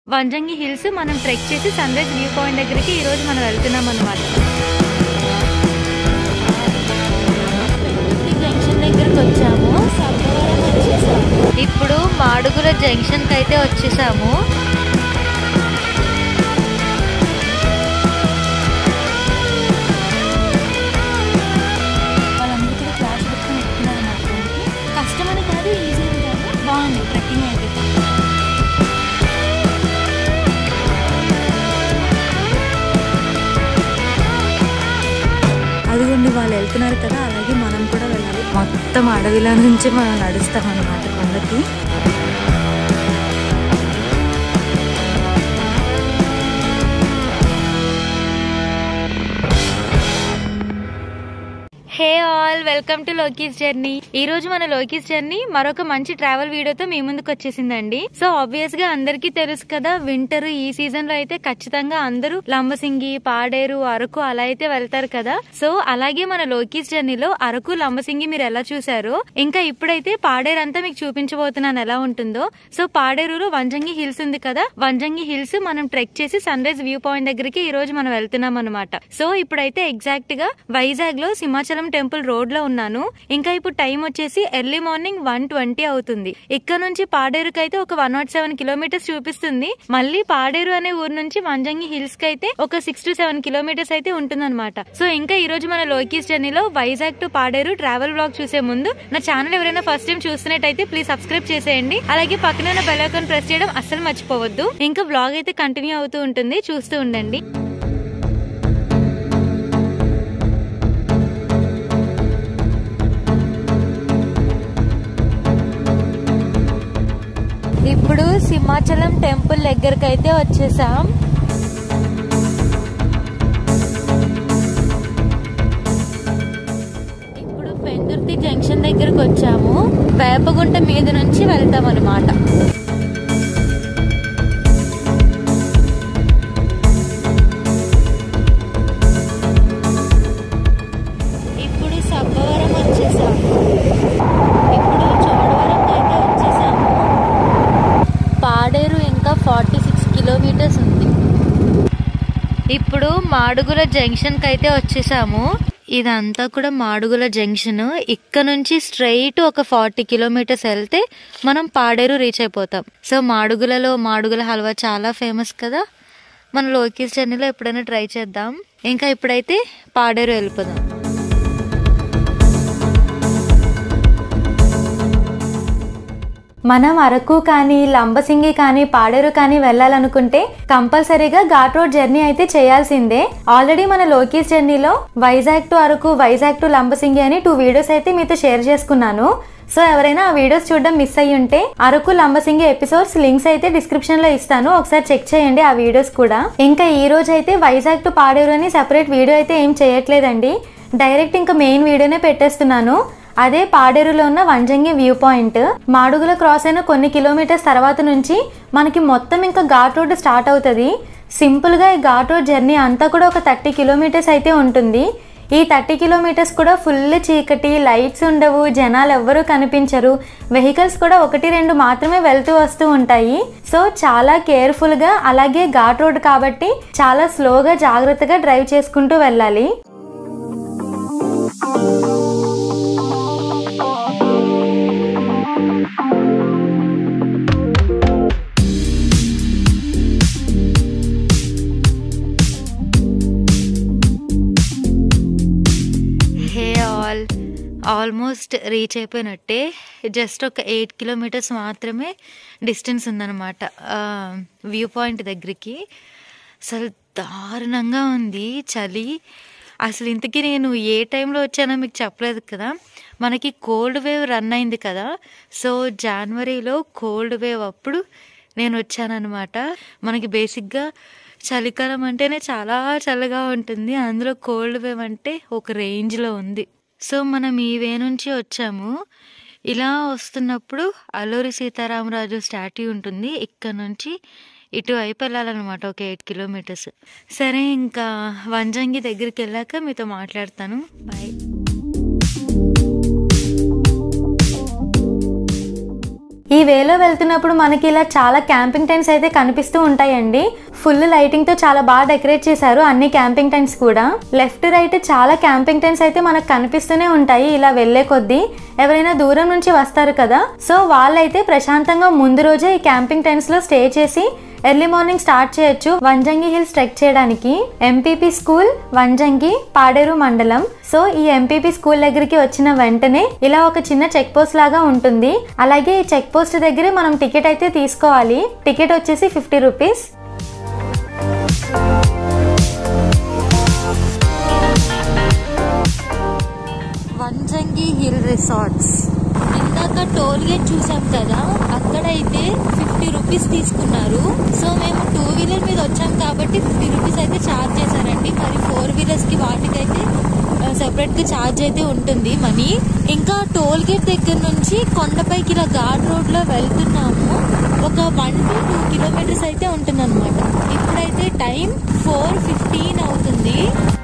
Vanjangi hills మనం trek చేసి sunrise view point దగ్గరికి ఈ రోజు మనం వెళ్తున్నాం అనమాట జంక్షన్ దగ్గరికి వచ్చాము ఇప్పుడు మాడుగుల జంక్షన్ కి అయితే వచ్చేసాము వాళ్ళందరూ కూడా క్లాస్ పెట్టుకుని ఎక్కుతున్నారు అన్నమాట కష్టమని కాదు ఈజీ కాదు బాగుంది ట్రెక్కింగ్ అయితే అదిగోండి వాళ్ళు వెళ్తున్నారు కదా అలాగే మనం కూడా వెళ్ళాలి మొత్తం అడవిలో నుంచి మనం నడుస్తాం అన్నమాట కొండకి hey all welcome to Loki's journey ఈ రోజు మన లోకీస్ జర్నీ మరొక మంచి ట్రావెల్ వీడియోతో మీ ముందుకు వచ్చేసిందండి సో ఆబ్వియస్ గా అందరికీ తెలుసు కదా వింటర్ ఈ సీజన్ లో అయితే ఖచ్చితంగా అందరూ లంబసింగి పాడేరు అరకు అలా అయితే వెళ్తారు కదా సో అలాగే మన లోకీస్ జర్నీలో అరకు లంబసింగి మీరు ఎలా చూసారో ఇంకా ఇప్పుడైతే పాడేరు అంతా మీకు చూపించబోతున్నాను ఎలా ఉంటుందో సో పాడేరులో వంజంగి హిల్స్ ఉంది కదా వంజంగి హిల్స్ మనం ట్రెక్ చేసి సన్ రైజ్ వ్యూ పాయింట్ దగ్గరికి ఈ రోజు మనం వెళ్తున్నాం అనమాట సో ఇప్పుడైతే ఎగ్జాక్ట్ గా వైజాగ్ లో సింహాచలం టెంపుల్ రోడ్ లో ఉన్నాను ఇంకా ఇప్పుడు టైం వచ్చేసి ఎర్లీ మార్నింగ్ వన్ ట్వంటీ అవుతుంది ఇక్కడ నుంచి పాడేరుకి అయితే ఒక వన్ నాట్ సెవెన్ కిలోమీటర్స్ చూపిస్తుంది మళ్ళీ పాడేరు అనే ఊరు నుంచి వంజంగి హిల్స్ కి అయితే ఒక సిక్స్ టు సెవెన్ కిలోమీటర్స్ అయితే ఉంటుందన్నమాట సో ఇంకా ఈ రోజు మన లోకీస్ జర్నీలో Vizag to Paderu travel blog చూసే ముందు నా ఛానల్ ఎవరైనా ఫస్ట్ టైం చూస్తున్నట్టయితే ప్లీజ్ సబ్స్క్రైబ్ చేసేయండి అలాగే పక్కన ఉన్న బెల్ ఐకాన్ ప్రెస్ చేయడం అస్సలు మర్చిపోవద్దు ఇంకా బ్లాగ్ అయితే కంటిన్యూ అవుతూ ఉంటుంది చూస్తూ ఉండండి ఇప్పుడు సింహాచలం టెంపుల్ దగ్గరికి అయితే వచ్చేసాం ఇప్పుడు పెందుర్తి జంక్షన్ దగ్గరకు వచ్చాము వేపగుంట మీద నుంచి వెళ్తాం అనమాట ఇప్పుడు సబ్బవరం వచ్చేసాము ఇప్పుడు చోడవరం అయితే వచ్చేసాము పాడేరు ఇంకా ఫార్టీ సిక్స్ కిలోమీటర్స్ ఉంది ఇప్పుడు మాడుగుల జంక్షన్ కి అయితే వచ్చేసాము ఇదంతా కూడా మాడుగుల జంక్షన్ ఇక్కడ నుంచి స్ట్రైట్ ఒక ఫార్టీ కిలోమీటర్స్ వెళ్తే మనం పాడేరు రీచ్ అయిపోతాం సో మాడుగులలో మాడుగుల హల్వా చాలా ఫేమస్ కదా మన లోకేష్ జర్నీలో ఎప్పుడైనా ట్రై చేద్దాం ఇంకా ఇప్పుడైతే పాడేరు వెళ్ళిపోదాం మనం అరకు కానీ లంబసింగి కానీ పాడేరు కానీ వెళ్ళాలనుకుంటే కంపల్సరీగా ఘాట్ రోడ్ జర్నీ అయితే చేయాల్సిందే ఆల్రెడీ మన లోకేష్ జర్నీలో వైజాగ్ టు అరకు వైజాగ్ టు లంబసింగి అని టూ వీడియోస్ అయితే మీతో షేర్ చేసుకున్నాను సో ఎవరైనా ఆ వీడియోస్ చూడడం మిస్ అయ్యి ఉంటే అరకు లంబసింగి ఎపిసోడ్స్ లింక్స్ అయితే డిస్క్రిప్షన్ లో ఇస్తాను ఒకసారి చెక్ చేయండి ఆ వీడియోస్ కూడా ఇంకా ఈ రోజు అయితే వైజాగ్ టు పాడేరు అని సెపరేట్ వీడియో అయితే ఏం చేయట్లేదండి డైరెక్ట్ ఇంకా మెయిన్ వీడియోనే పెట్టేస్తున్నాను అదే పాడేరులో ఉన్న Vanjangi view point Madugula cross అయిన కొన్ని కిలోమీటర్స్ తర్వాత నుంచి మనకి మొత్తం ఇంకా ఘాట్ రోడ్ స్టార్ట్ అవుతుంది సింపుల్గా ఈ ఘాట్ రోడ్ జర్నీ అంతా కూడా ఒక థర్టీ కిలోమీటర్స్ అయితే ఉంటుంది ఈ థర్టీ కిలోమీటర్స్ కూడా ఫుల్ చీకటి లైట్స్ ఉండవు జనాలు ఎవ్వరూ కనిపించరు వెహికల్స్ కూడా ఒకటి రెండు మాత్రమే వెళ్తూ వస్తూ ఉంటాయి సో చాలా కేర్ఫుల్గా అలాగే ఘాట్ రోడ్ కాబట్టి చాలా స్లోగా జాగ్రత్తగా డ్రైవ్ చేసుకుంటూ వెళ్ళాలి హే ఆల్ ఆల్మోస్ట్ రీచ్ అయిపోయినట్టే జస్ట్ ఒక ఎయిట్ కిలోమీటర్స్ మాత్రమే డిస్టెన్స్ ఉందన్నమాట వ్యూ పాయింట్ దగ్గరికి అసలు దారుణంగా ఉంది చలి అసలు ఇంతకీ నేను ఏ టైంలో వచ్చానో మీకు చెప్పలేదు కదా మనకి కోల్డ్ వేవ్ రన్ అయింది కదా సో జనవరిలో కోల్డ్ వేవ్ అప్పుడు నేను వచ్చానన్నమాట మనకి బేసిక్గా చలికాలం అంటేనే చాలా చల్లగా ఉంటుంది అందులో కోల్డ్ వేవ్ అంటే ఒక రేంజ్లో ఉంది సో మనం ఈ వే నుంచి వచ్చాము ఇలా వస్తున్నప్పుడు అల్లూరి సీతారామరాజు స్టాట్యూ ఉంటుంది ఇక్కడ నుంచి ఇటువైపు వెళ్ళాలన్నమాట ఒక ఎయిట్ కిలోమీటర్స్ సరే ఇంకా వంజంగి దగ్గరికి వెళ్ళాక మీతో మాట్లాడతాను బాయ్ ఈ వేలో వెళ్తున్నప్పుడు మనకి ఇలా చాలా క్యాంపింగ్ టెంట్స్ అయితే కనిపిస్తూ ఉంటాయండి ఫుల్ లైటింగ్ తో చాలా బాగా డెకరేట్ చేశారు అన్ని క్యాంపింగ్ టెంట్స్ కూడా లెఫ్ట్ రైట్ చాలా క్యాంపింగ్ టెంట్స్ అయితే మనకు కనిపిస్తూనే ఉంటాయి ఇలా వెళ్లే కొద్దీ ఎవరైనా దూరం నుంచి వస్తారు కదా సో వాళ్ళైతే ప్రశాంతంగా ముందు రోజే ఈ క్యాంపింగ్ టెంట్స్ లో స్టే చేసి ఎర్లీ మార్నింగ్ స్టార్ట్ చేయొచ్చు వంజంగి హిల్స్ ట్రెక్ చేయడానికి ఎంపీపీ స్కూల్ వంజంగి పాడేరు మండలం సో ఈ ఎంపీపీ స్కూల్ దగ్గరికి వచ్చిన వెంటనే ఇలా ఒక చిన్న చెక్ పోస్ట్ లాగా ఉంటుంది అలాగే ఈ చెక్ పోస్ట్ దగ్గరే మనం టికెట్ అయితే తీసుకోవాలి టికెట్ వచ్చేసి fifty rupees Vanjangi hill resorts ఇందాక టోల్ గేట్ చూసాం కదా అక్కడైతే ఫిఫ్టీ రూపీస్ తీసుకున్నారు సో మేము టూ వీలర్ మీద వచ్చాం కాబట్టి ఫిఫ్టీ రూపీస్ అయితే ఛార్జ్ చేశారండి మరి ఫోర్ వీలర్స్ కి వాటికైతే సెపరేట్ గా ఛార్జ్ అయితే ఉంటుంది మనీ ఇంకా టోల్ గేట్ దగ్గర నుంచి కొండపైకి ఇలా ఘాట్ రోడ్ లో వెళ్తున్నాము ఒక వన్ టు టూ కిలోమీటర్స్ అయితే ఉంటుంది అనమాట ఇప్పుడైతే టైం ఫోర్ ఫిఫ్టీన్ అవుతుంది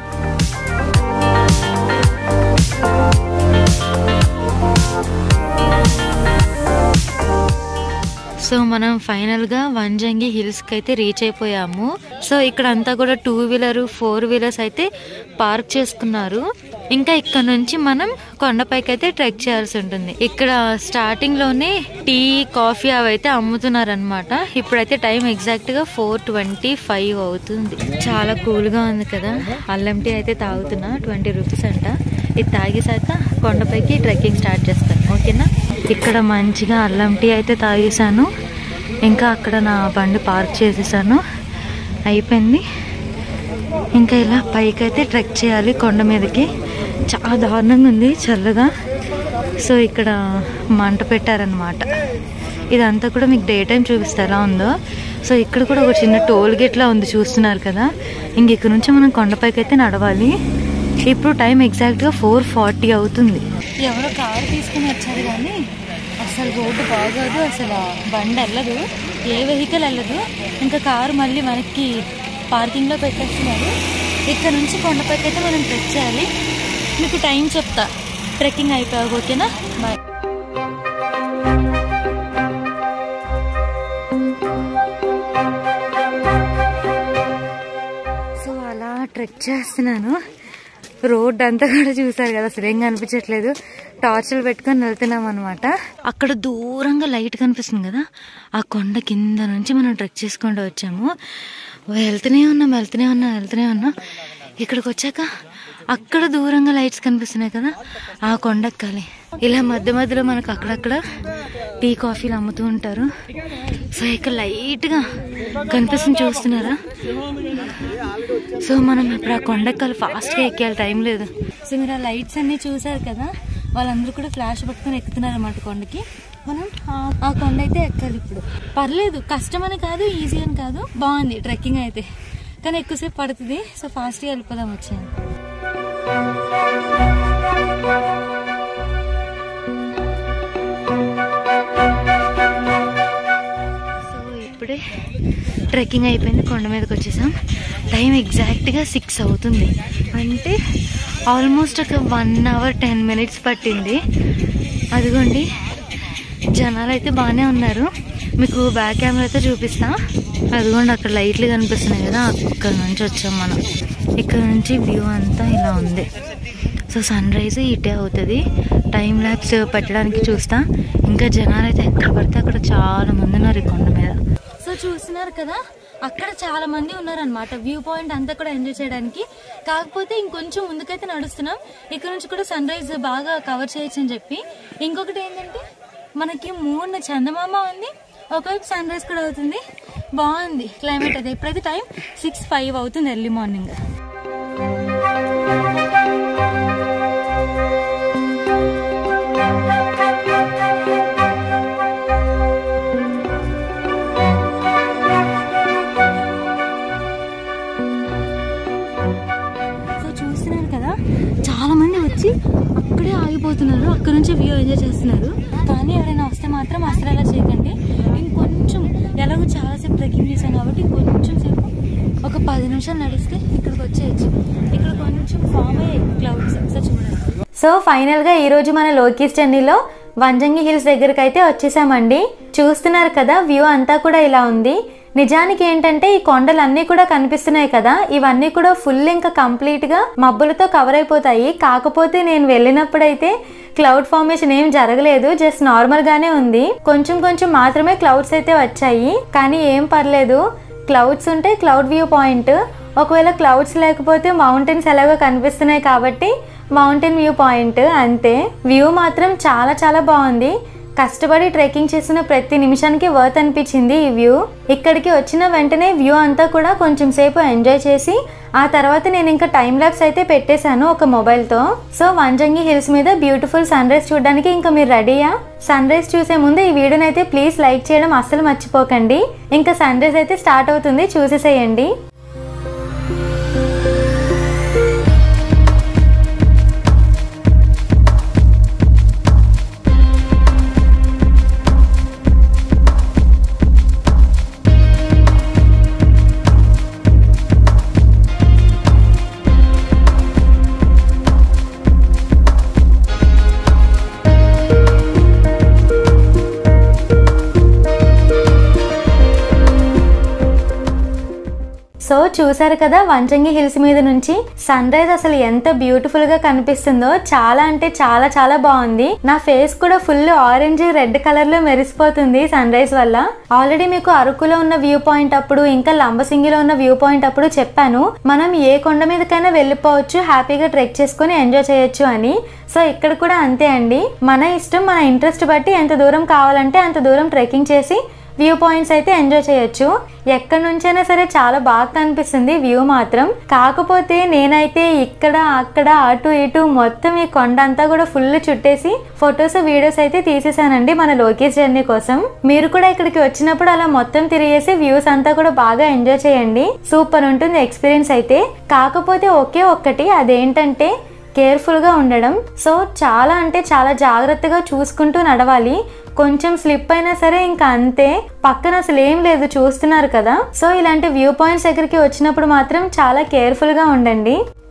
సో మనం ఫైనల్ గా వంజంగి హిల్స్ కి అయితే రీచ్ అయిపోయాము సో ఇక్కడ అంతా కూడా టూ వీలర్ ఫోర్ వీలర్స్ అయితే పార్క్ చేసుకున్నారు ఇంకా ఇక్కడ నుంచి మనం కొండపైకి అయితే ట్రెక్ చేయాల్సి ఉంటుంది ఇక్కడ స్టార్టింగ్ లోనే టీ కాఫీ అవి అయితే అమ్ముతున్నారు అనమాట ఇప్పుడైతే టైం ఎగ్జాక్ట్ గా ఫోర్ ట్వంటీ ఫైవ్ అవుతుంది చాలా కూల్ గా ఉంది కదా అల్లం టీ అయితే తాగుతున్నా ట్వంటీ రూపీస్ అంట ఇది తాగేసాక కొండపైకి ట్రెక్కింగ్ స్టార్ట్ చేస్తాను ఓకేనా ఇక్కడ మంచిగా అల్లం టీ అయితే తాగేసాను ఇంకా అక్కడ నా బండి పార్క్ చేసేసాను అయిపోయింది ఇంకా ఇలా పైకి అయితే ట్రెక్ చేయాలి కొండ మీదకి చాలా దారుణంగా ఉంది చల్లగా సో ఇక్కడ మంట పెట్టారనమాట ఇదంతా కూడా మీకు డే టైం చూపిస్తే ఎలా ఉందో సో ఇక్కడ కూడా ఒక చిన్న టోల్ గేట్లా ఉంది చూస్తున్నారు కదా ఇంక ఇక్కడ నుంచి మనం కొండపైకి అయితే నడవాలి ఇప్పుడు టైం ఎగ్జాక్ట్గా ఫోర్ ఫార్టీ అవుతుంది ఎవరో కారు తీసుకుని వచ్చారు కానీ అసలు రోడ్డు బాగోదు అసలు బండి వెళ్ళదు ఏ వెహికల్ వెళ్ళదు ఇంకా కారు మళ్ళీ మనకి పార్కింగ్లో పెట్టేస్తున్నారు ఇక్కడ నుంచి కొండపైకి అయితే మనం ట్రెక్ చేయాలి మీకు టైం చెప్తా ట్రెక్కింగ్ అయిపోయాక ఓకేనా బాయ్ సో అలా ట్రెక్ చేస్తున్నాను రోడ్ అంతా కూడా చూసారు కదా అసలు ఏం కనిపించట్లేదు టార్చర్లు పెట్టుకొని వెళ్తున్నాం అనమాట అక్కడ దూరంగా లైట్ కనిపిస్తుంది కదా ఆ కొండ కింద నుంచి మనం ట్రెక్ చేసుకుంటూ వచ్చాము వెళ్తూనే ఉన్నాం వెళ్తూనే ఉన్నాం వెళ్తూనే ఉన్నాం ఇక్కడికి వచ్చాక అక్కడ దూరంగా లైట్స్ కనిపిస్తున్నాయి కదా ఆ కొండెక్కాలి ఇలా మధ్య మధ్యలో మనకు అక్కడక్కడ టీ కాఫీలు అమ్ముతూ ఉంటారు సో ఇక్కడ లైట్గా కనిపిస్తుంది చూస్తున్నారా సో మనం ఇప్పుడు ఆ కొండెక్కాలి ఫాస్ట్గా ఎక్కేయాలి టైం లేదు సో మీరు ఆ లైట్స్ అన్నీ చూసారు కదా వాళ్ళందరూ కూడా ఫ్లాష్ పట్టుకొని ఎక్కుతున్నారు అన్నమాట కొండకి మనం ఆ- ఆ కొండ అయితే ఎక్కాలి ఇప్పుడు పర్లేదు కష్టం అని కాదు ఈజీ అని కాదు బాగుంది ట్రెక్కింగ్ అయితే కానీ ఎక్కువసేపు పడుతుంది సో ఫాస్ట్గా వెళ్ళిపోదాం వచ్చాను సో ఇప్పుడే ట్రెక్కింగ్ అయిపోయింది కొండ మీదకి వచ్చేసాం టైం ఎగ్జాక్ట్గా సిక్స్ అవుతుంది అంటే ఆల్మోస్ట్ ఒక వన్ అవర్ టెన్ మినిట్స్ పట్టింది అదిగోండి జనాలు అయితే బాగానే ఉన్నారు మీకు బ్యాక్ కెమెరాతో చూపిస్తా అదిగోండి అక్కడ లైట్లు కనిపిస్తున్నాయి కదా అక్కడ నుంచి వచ్చాం మనం ఇక్కడ నుంచి వ్యూ అంతా ఇలా ఉంది సో సన్ రైజ్ ఇటే అవుతుంది టైం ల్యాబ్స్ పెట్టడానికి చూస్తా ఇంకా జనాలు అయితే ఎక్కడ పడితే అక్కడ చాలా మంది ఉన్నారు ఈ కొండ మీద సో చూస్తున్నారు కదా అక్కడ చాలా మంది ఉన్నారనమాట వ్యూ పాయింట్ అంతా కూడా ఎంజాయ్ చేయడానికి కాకపోతే ఇంకొంచెం ముందుకైతే నడుస్తున్నాం ఇక్కడ నుంచి కూడా సన్ రైజ్ బాగా కవర్ చేయొచ్చు అని చెప్పి ఇంకొకటి ఏంటంటే మనకి మూడు చందమామ ఉంది ఒకవైపు సన్ రైజ్ కూడా అవుతుంది బాగుంది క్లైమేట్ అయితే ఇప్పుడైతే టైం సిక్స్ ఫైవ్ అవుతుంది ఎర్లీ మార్నింగ్ సో చూస్తున్నారు కదా చాలా మంది వచ్చి అక్కడే ఆగిపోతున్నారు అక్కడ నుంచి వ్యూ ఎంజాయ్ చేస్తున్నారు కానీ ఎవరైనా వస్తే మాత్రం అసలు అలా చేయకండి ఇంకొంచెం ఎలాగో చాలాసేపు ట్రెక్కింగ్ చేశాం కాబట్టి ఇంకొంచెం సేపు ఒక పది నిమిషాలు నడిస్తే ఇక్కడికి వచ్చేయచ్చు ఇక్కడ కొంచెం ఫామ్ అయ్యాయి క్లౌడ్స్ సో చూడండి సో ఫైనల్ గా ఈ రోజు మన లోకీస్ జర్నీలో వంజంగి హిల్స్ దగ్గరికి అయితే వచ్చేసామండి చూస్తున్నారు కదా వ్యూ అంతా కూడా ఇలా ఉంది నిజానికి ఏంటంటే ఈ కొండలన్నీ కూడా కనిపిస్తున్నాయి కదా ఇవన్నీ కూడా ఫుల్ ఇంకా కంప్లీట్ గా మబ్బులతో కవర్ అయిపోతాయి కాకపోతే నేను వెళ్ళినప్పుడైతే క్లౌడ్ ఫార్మేషన్ ఏం జరగలేదు జస్ట్ నార్మల్ గానే ఉంది కొంచెం కొంచెం మాత్రమే క్లౌడ్స్ అయితే వచ్చాయి కానీ ఏం పర్లేదు క్లౌడ్స్ ఉంటే క్లౌడ్ వ్యూ పాయింట్ ఒకవేళ క్లౌడ్స్ లేకపోతే మౌంటైన్స్ ఎలాగో కనిపిస్తున్నాయి కాబట్టి మౌంటైన్ వ్యూ పాయింట్ అంతే వ్యూ మాత్రం చాలా చాలా బాగుంది కష్టపడి ట్రెక్కింగ్ చేసిన ప్రతి నిమిషానికి వర్త్ అనిపించింది ఈ వ్యూ ఇక్కడికి వచ్చిన వెంటనే వ్యూ అంతా కూడా కొంచెం సేపు ఎంజాయ్ చేసి ఆ తర్వాత నేను ఇంకా టైం ల్యాబ్స్ అయితే పెట్టేశాను ఒక మొబైల్తో సో వంజంగి హిల్స్ మీద బ్యూటిఫుల్ సన్ రైజ్ చూడడానికి ఇంకా మీరు రెడీయా సన్ రైజ్ చూసే ముందు ఈ వీడియోని అయితే ప్లీజ్ లైక్ చేయడం అస్సలు మర్చిపోకండి ఇంకా సన్ రైజ్ అయితే స్టార్ట్ అవుతుంది చూసేసేయండి సో చూసారు కదా వంచంగి హిల్స్ మీద నుంచి సన్ రైజ్ అసలు ఎంత బ్యూటిఫుల్ గా కనిపిస్తుందో చాలా అంటే చాలా చాలా బాగుంది నా ఫేస్ కూడా ఫుల్ ఆరెంజ్ రెడ్ కలర్ లో మెరిసిపోతుంది సన్ రైజ్ వల్ల ఆల్రెడీ మీకు అరకులో ఉన్న వ్యూ పాయింట్ అప్పుడు ఇంకా లంబసింగిలో ఉన్న వ్యూ పాయింట్ అప్పుడు చెప్పాను మనం ఏ కొండ మీదకైనా వెళ్ళిపోవచ్చు హ్యాపీగా ట్రెక్ చేసుకుని ఎంజాయ్ చేయొచ్చు అని సో ఇక్కడ కూడా అంతే అండి మన ఇష్టం మన ఇంట్రెస్ట్ బట్టి ఎంత దూరం కావాలంటే అంత దూరం ట్రెక్కింగ్ చేసి వ్యూ పాయింట్స్ అయితే ఎంజాయ్ చేయొచ్చు ఎక్కడి నుంచైనా సరే చాలా బాగా కనిపిస్తుంది వ్యూ మాత్రం కాకపోతే నేనైతే ఇక్కడ అక్కడ అటు ఇటు మొత్తం ఈ కొండ అంతా కూడా ఫుల్ చుట్టేసి ఫొటోస్ వీడియోస్ అయితే తీసేసానండి మన లోకేష్ జర్నీ కోసం మీరు కూడా ఇక్కడికి వచ్చినప్పుడు అలా మొత్తం తిరిగేసి వ్యూస్ అంతా కూడా బాగా ఎంజాయ్ చేయండి సూపర్ ఉంటుంది ఎక్స్పీరియన్స్ అయితే కాకపోతే ఒకే ఒక్కటి అదేంటంటే కేర్ఫుల్గా ఉండడం సో చాలా అంటే చాలా జాగ్రత్తగా చూసుకుంటూ నడవాలి కొంచెం స్లిప్ అయినా సరే ఇంకా అంతే పక్కన అసలు ఏం లేదు చూస్తున్నారు కదా సో ఇలాంటి వ్యూ పాయింట్స్ దగ్గరికి వచ్చినప్పుడు మాత్రం చాలా కేర్ఫుల్గా ఉండండి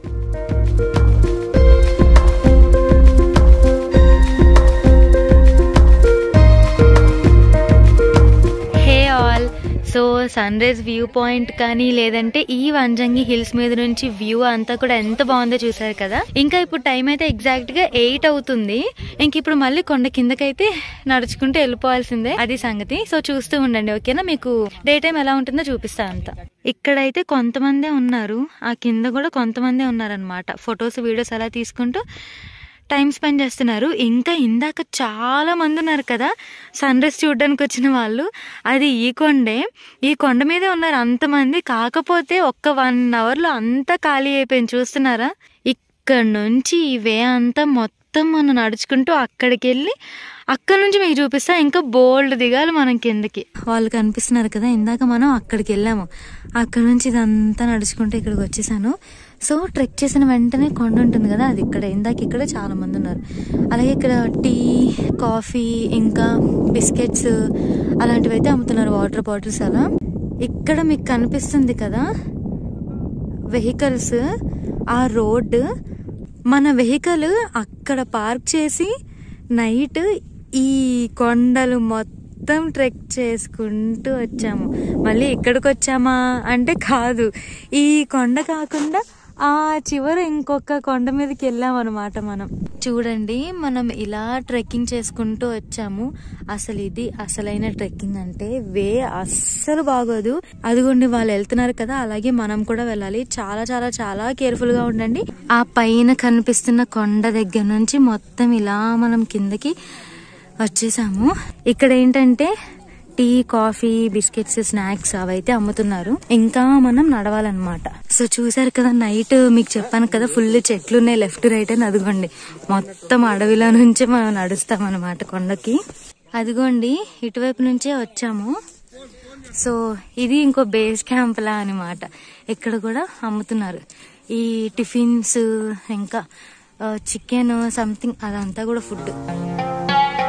hey all so sunrise view point కానీ లేదంటే ఈ వంజంగి హిల్స్ మీద నుంచి వ్యూ అంతా కూడా ఎంత బాగుందో చూసారు కదా ఇంకా ఇప్పుడు టైం అయితే ఎగ్జాక్ట్ గా ఎయిట్ అవుతుంది ఇంక ఇప్పుడు మళ్ళీ కొండ కిందకైతే నడుచుకుంటూ వెళ్ళిపోవాల్సిందే అది సంగతి సో చూస్తూ ఉండండి ఓకేనా మీకు డే టైం ఎలా ఉంటుందో చూపిస్తా అంతా ఇక్కడైతే కొంతమందే ఉన్నారు ఆ కింద కూడా కొంతమందే ఉన్నారనమాట ఫొటోస్ వీడియోస్ అలా తీసుకుంటూ టైం స్పెండ్ చేస్తున్నారు ఇంకా ఇందాక చాలా మంది ఉన్నారు కదా సన్ రైజ్ చూడడానికి వచ్చిన వాళ్ళు అది ఈ కొండే ఈ కొండ మీదే ఉన్నారు అంతమంది కాకపోతే ఒక్క వన్ అవర్లో అంతా ఖాళీ అయిపోయింది చూస్తున్నారా ఇక్కడ నుంచి ఈ వే అంతా మొత్తం మనం నడుచుకుంటూ అక్కడికి వెళ్ళి అక్కడ నుంచి మీకు చూపిస్తా ఇంకా బోల్డ్ దిగాలి మనం కిందకి వాళ్ళు కనిపిస్తున్నారు కదా ఇందాక మనం అక్కడికి వెళ్ళాము అక్కడ నుంచి ఇదంతా నడుచుకుంటూ ఇక్కడికి వచ్చేసాను సో ట్రెక్ చేసిన వెంటనే కొండ ఉంటుంది కదా అది ఇక్కడ ఇందాక ఇక్కడ చాలా మంది ఉన్నారు అలాగే ఇక్కడ టీ కాఫీ ఇంకా బిస్కెట్స్ అలాంటివి అయితే అమ్ముతున్నారు వాటర్ బాటిల్స్ అలా ఇక్కడ మీకు కనిపిస్తుంది కదా వెహికల్స్ ఆ రోడ్ మన వెహికల్ అక్కడ పార్క్ చేసి నైట్ ఈ కొండలు మొత్తం ట్రెక్ చేసుకుంటూ వచ్చాము మళ్ళీ ఇక్కడికి వచ్చామా అంటే కాదు ఈ కొండ కాకుండా ఆ చివర ఇంకొక కొండ మీదకి వెళ్ళాం అనమాట మనం చూడండి మనం ఇలా ట్రెక్కింగ్ చేసుకుంటూ వచ్చాము అసలు ఇది అసలైన ట్రెక్కింగ్ అంటే వే అస్సలు బాగోదు అదిగోండి వాళ్ళు వెళ్తున్నారు కదా అలాగే మనం కూడా వెళ్ళాలి చాలా చాలా చాలా కేర్ఫుల్ గా ఉండండి ఆ పైన కనిపిస్తున్న కొండ దగ్గర నుంచి మొత్తం ఇలా మనం కిందకి వచ్చేసాము ఇక్కడ ఏంటంటే టీ కాఫీ బిస్కెట్స్ స్నాక్స్ అవైతే అమ్ముతున్నారు ఇంకా మనం నడవాలన్నమాట సో చూసారు కదా నైట్ మీకు చెప్పాను కదా ఫుల్ చెట్లు ఉన్నాయి లెఫ్ట్ రైట్ అని అదిగోండి మొత్తం అడవిలో నుంచే మనం నడుస్తాం అనమాట కొండకి అదిగోండి ఇటువైపు నుంచే వచ్చాము సో ఇది ఇంకో బేస్ క్యాంప్ లా అనమాట ఇక్కడ కూడా అమ్ముతున్నారు ఈ టిఫిన్స్ ఇంకా చికెన్ సంథింగ్ అదంతా కూడా ఫుడ్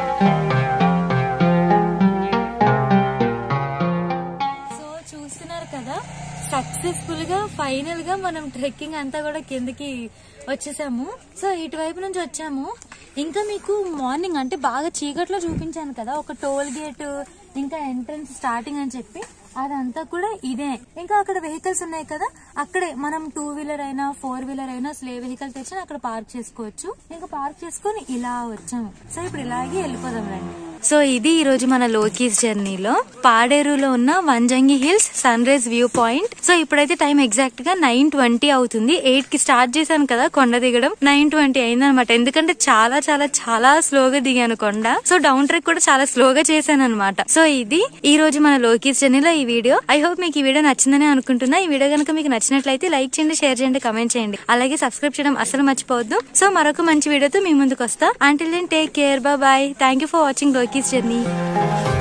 సో చూస్తున్నారు కదా సక్సెస్ఫుల్ గా ఫైనల్ గా మనం ట్రెక్కింగ్ అంతా కూడా కిందకి వచ్చేసాము సో ఇటువైపు నుంచి వచ్చాము ఇంకా మీకు మార్నింగ్ అంటే బాగా చీకట్లో చూపించాను కదా ఒక టోల్ గేట్ ఇంకా ఎంట్రన్స్ స్టార్టింగ్ అని చెప్పి అదంతా కూడా ఇదే ఇంకా అక్కడ వెహికల్స్ ఉన్నాయి కదా అక్కడే మనం టూ వీలర్ అయినా ఫోర్ వీలర్ అయినా స్లే వెహికల్ తెచ్చి అక్కడ పార్క్ చేసుకోవచ్చు ఇంకా పార్క్ చేసుకొని ఇలా వచ్చాము సో ఇప్పుడు ఇలాగే వెళ్ళిపోదాం రండి సో ఇది ఈ రోజు మన లోకీస్ జర్నీలో పాడేరులో ఉన్న Vanjangi hills sunrise view point so ఇప్పుడైతే టైం ఎగ్జాక్ట్ గా నైన్ ట్వంటీ అవుతుంది ఎయిట్ కి స్టార్ట్ చేశాను కదా కొండ దిగడం నైన్ ట్వంటీ అయింది అనమాట ఎందుకంటే చాలా చాలా చాలా స్లోగా దిగాను కొండ సో డౌన్ ట్రెక్ కూడా చాలా స్లోగా చేశాను అనమాట సో ఇది ఈ రోజు మన లోకీస్ జర్నీలో ఈ వీడియో ఐ హోప్ మీకు ఈ వీడియో నచ్చిందని అనుకుంటున్నా ఈ వీడియో కనుక మీకు నచ్చినట్లయితే లైక్ చేయండి షేర్ చేయండి కమెంట్ చేయండి అలాగే సబ్స్క్రైబ్ చేయడం అసలు మర్చిపోవద్దు సో మరొక మంచి వీడియోతో మీ ముందుకు వస్తా until then take care bye thank you for watching Loki's journey